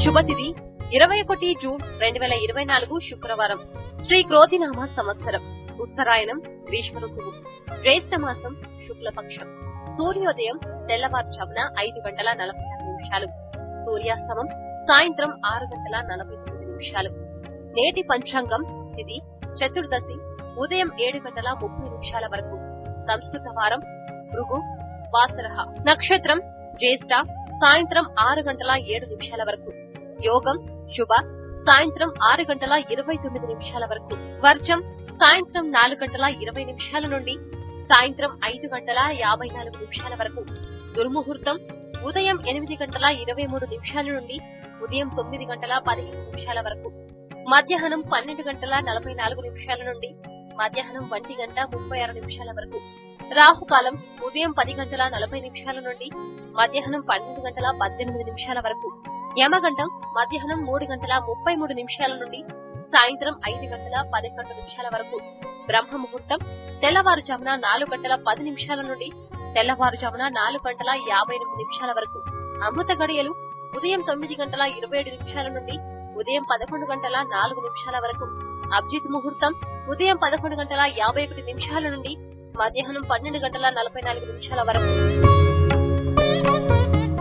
శుభతిథి ఇరవై ఒకటి జూన్ రెండు వేల ఇరవై నాలుగు శుక్రవారం శ్రీ క్రోధినామ సంవత్సరం ఉత్తరాయణం గ్రీష్మ ఋతువు జ్యేష్ఠ మాసం శుక్లపక్షం సూర్యోదయం తెల్లవారుజామున ఐదు గంటల నలభై ఆరు నిమిషాలు సూర్యాస్తమం సాయంత్రం ఆరు గంటల నలభై తొమ్మిది నిమిషాలు నేటి పంచాంగం తిథి చతుర్దశి ఉదయం ఏడు గంటల ముప్పై నిమిషాల వరకు సంస్కృత వారం భృగు వాసరహ నక్షత్రం జ్యేష్ఠ సాయంత్రం ఆరు గంటల ఏడు నిమిషాల వరకు యోగం శుభ సాయంత్రం ఆరు గంటల ఇరవై తొమ్మిది నిమిషాల వరకు వర్జం సాయంత్రం నాలుగు గంటల ఇరవై నిమిషాల నుండి సాయంత్రం ఐదు గంటల యాభై నాలుగు నిమిషాల వరకు దుర్ముహూర్తం ఉదయం ఎనిమిది గంటల ఇరవై మూడు నిమిషాల నుండి ఉదయం తొమ్మిది గంటల పదిహేను నిమిషాల వరకు మధ్యాహ్నం పన్నెండు గంటల నలభై నాలుగు నిమిషాల నుండి మధ్యాహ్నం ఒంటి గంట ముప్పై ఆరు నిమిషాల వరకు రాహుకాలం ఉదయం పది గంటల నలభై నిమిషాల నుండి మధ్యాహ్నం పన్నెండు గంటల పద్దెనిమిది నిమిషాల వరకు యమగండం మధ్యాహ్నం మూడు గంటల ముప్పై మూడు నిమిషాల నుండి సాయంత్రం ఐదు గంటల పదకొండు నిమిషాల వరకు బ్రహ్మ ముహూర్తం తెల్లవారుజామున నాలుగు గంటల పది నిమిషాల నుండి తెల్లవారుజామున నాలుగు గంటల యాభై ఎనిమిది నిమిషాల వరకు అమృత గడియలు ఉదయం తొమ్మిది గంటల ఇరవై ఏడు నిమిషాల నుండి ఉదయం పదకొండు గంటల నాలుగు నిమిషాల వరకు అభిజిత్ ముహూర్తం ఉదయం పదకొండు గంటల యాభై ఒకటి నిమిషాల నుండి మధ్యాహ్నం పన్నెండు గంటల నలభై నాలుగు నిమిషాల వరకు